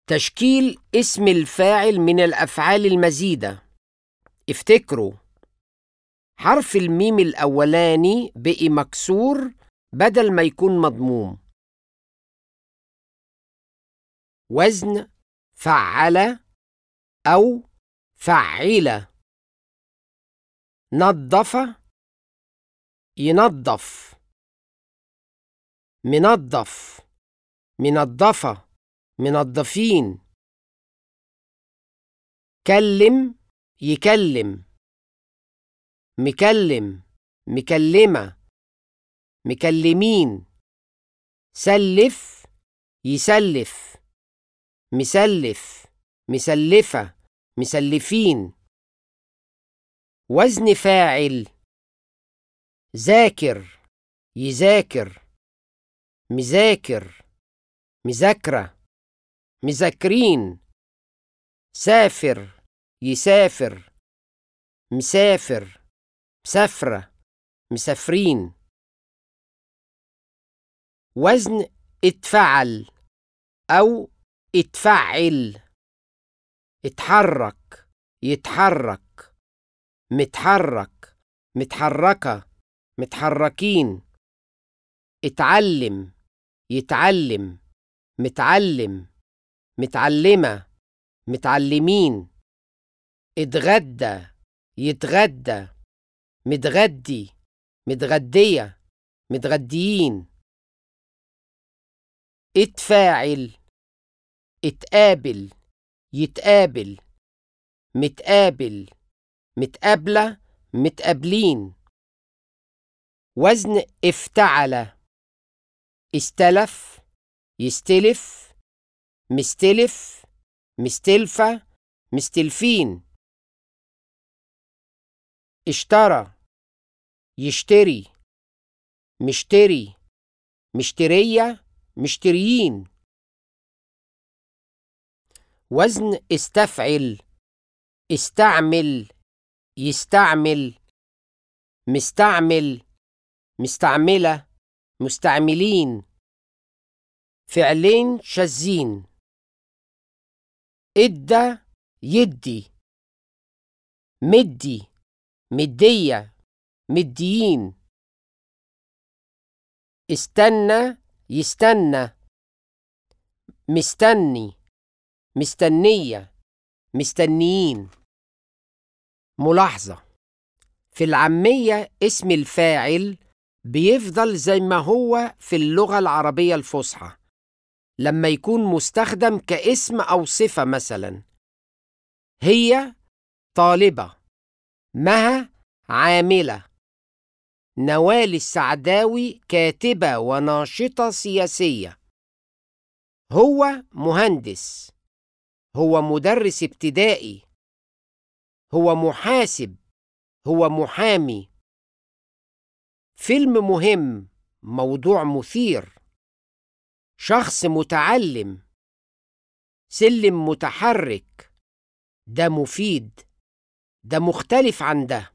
تشكيل اسم الفاعل من الأفعال المزيدة افتكروا حرف الميم الأولاني بقي مكسور بدل ما يكون مضموم وزن فعل أو فعل نظف ينظف منظف منظفة منظفين كلم يكلم مكلم مكلمة مكلمين سلف يسلف مسلف مسلفة مسلفين وزن فاعل ذاكر يذاكر مذاكر مذاكرة مذاكرين سافر يسافر مسافر مسافرة مسافرين وزن اتفعل أو اتفعل اتحرك يتحرك متحرك متحركة متحركين اتعلم يتعلم متعلم متعلمة متعلمين اتغدى يتغدى متغدي متغدية متغديين اتفاعل اتقابل يتقابل متقابل متقابلة متقابلين وزن افتعل استلف يستلف مستلف مستلفة مستلفين اشترى يشتري مشتري مشترية مشتريين وزن استفعل استعمل يستعمل مستعمل مستعملة مستعملين فعلين شاذين ادى يدي مدي مدية مديين استنى يستنى مستني مستنية مستنيين ملاحظة في العامية اسم الفاعل بيفضل زي ما هو في اللغة العربية الفصحى لما يكون مستخدم كاسم أو صفة مثلا هي طالبة مها عاملة نوال السعداوي كاتبة وناشطة سياسية هو مهندس هو مدرس ابتدائي هو محاسب هو محامي فيلم مهم موضوع مثير شخص متعلم سلم متحرك ده مفيد ده مختلف عن ده